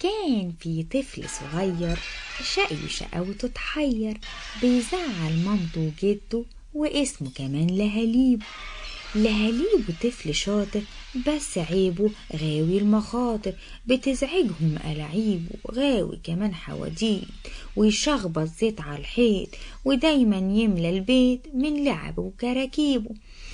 كان في طفل صغير شقي شقاوته تحير بيزعل مامته وجده واسمه كمان لهاليب لهاليب طفل شاطر بس عيبه غاوي المخاطر بتزعجهم ألعيبه غاوي كمان حواديت ويشخبط زيت على الحيط ودايما يملى البيت من لعبه وكراكيبه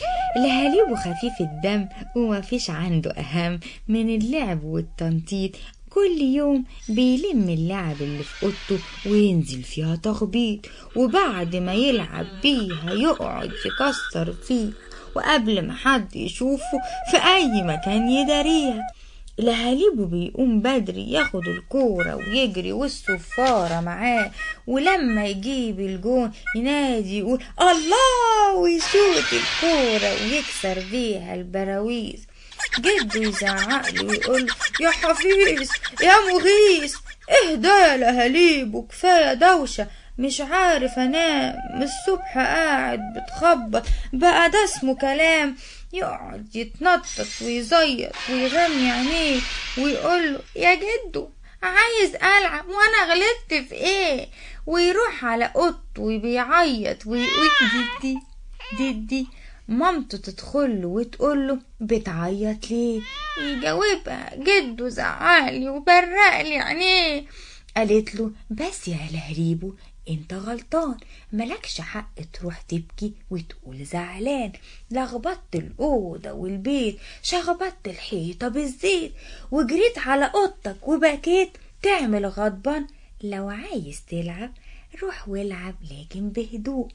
لهاليبه خفيف الدم ومفيش عنده أهم من اللعب والتنطيط كل يوم بيلم اللعب اللي في اوضته وينزل فيها تخبيط وبعد ما يلعب بيها يقعد يكسر فيها وقبل ما حد يشوفه في اي مكان يداريها لهاليبه بيقوم بدري ياخد الكورة ويجري والصفارة معاه ولما يجيب الجون ينادي يقول الله ويشوت الكورة ويكسر بيها البراويز جده يزعق له ويقول يا حفيظ يا مغيث اهدى يا لهاليب وكفاية دوشة مش عارف انام من الصبح قاعد بتخبط بقى ده اسمه كلام يقعد يتنطط ويزيط ويغمي عينيه ويقول له يا جدو عايز العب وانا غلطت في ايه ويروح على اوضته وبيعيط ويقول دي دي دي مامته تدخله وتقوله بتعيط ليه يجاوبها جده زعقلي وبرقلي عينيه قالت له بس يا لهريبو انت غلطان ملكش حق تروح تبكي وتقول زعلان لخبطت الأوضة والبيت شخبطت الحيطة بالزيت وجريت على أوضتك وبكيت تعمل غضبان لو عايز تلعب روح والعب لكن بهدوء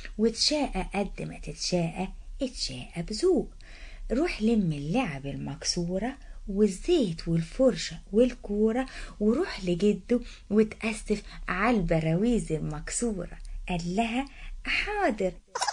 وتشاقى قد ما تتشاقى اتشاقى بذوق روح لم اللعب المكسورة والزيت والفرشة والكورة وروح لجده وتأسف على البراويز المكسورة قال لها حاضر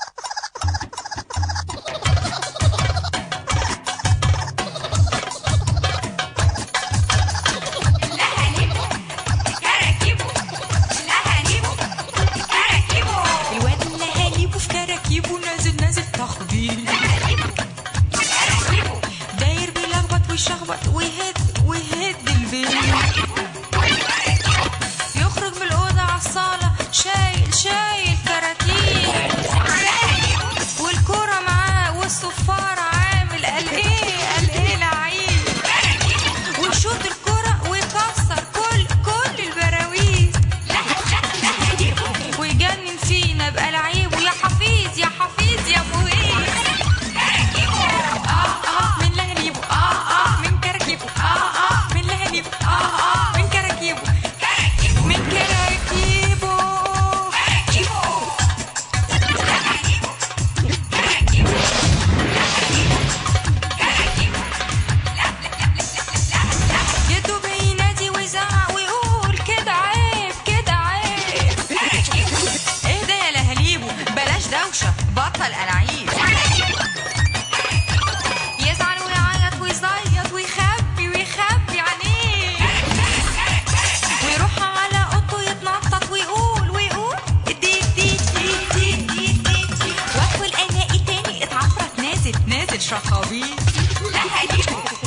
الواد اللي هاليبه في كراكيبه نازل نازل تخبيط داير بيلخبط ويشخبط ويهد ويهد البيت يخرج من الأوضة على الصالة شايل شايل كراكيب والكورة معاه والصفارة عامل قال ايه قال ايه لعيب ويشوط الكورة ويكسر كل كل البراويز ويجنن فينا بقى لعيب ويا حفيظ يا حفيظ يا مهيب اه اه من لهليبه اه اه من كراكيبه اه اه من لهليبه اه اه من كراكيبه من كراكيبه جده بينادي ويزعق ويقول كده عيب كده عيب اهدى يا لهاليبو بلاش دوشة بطل ألاعيب يزعل ويعيط ويزيط ويخبي ويخبي عينيه ويروح على اوضته يتنطط ويقول ويقول دي دي دي دي دي دي دي وادخل الاقي تاني اتعفرت نازل نازل شخابيط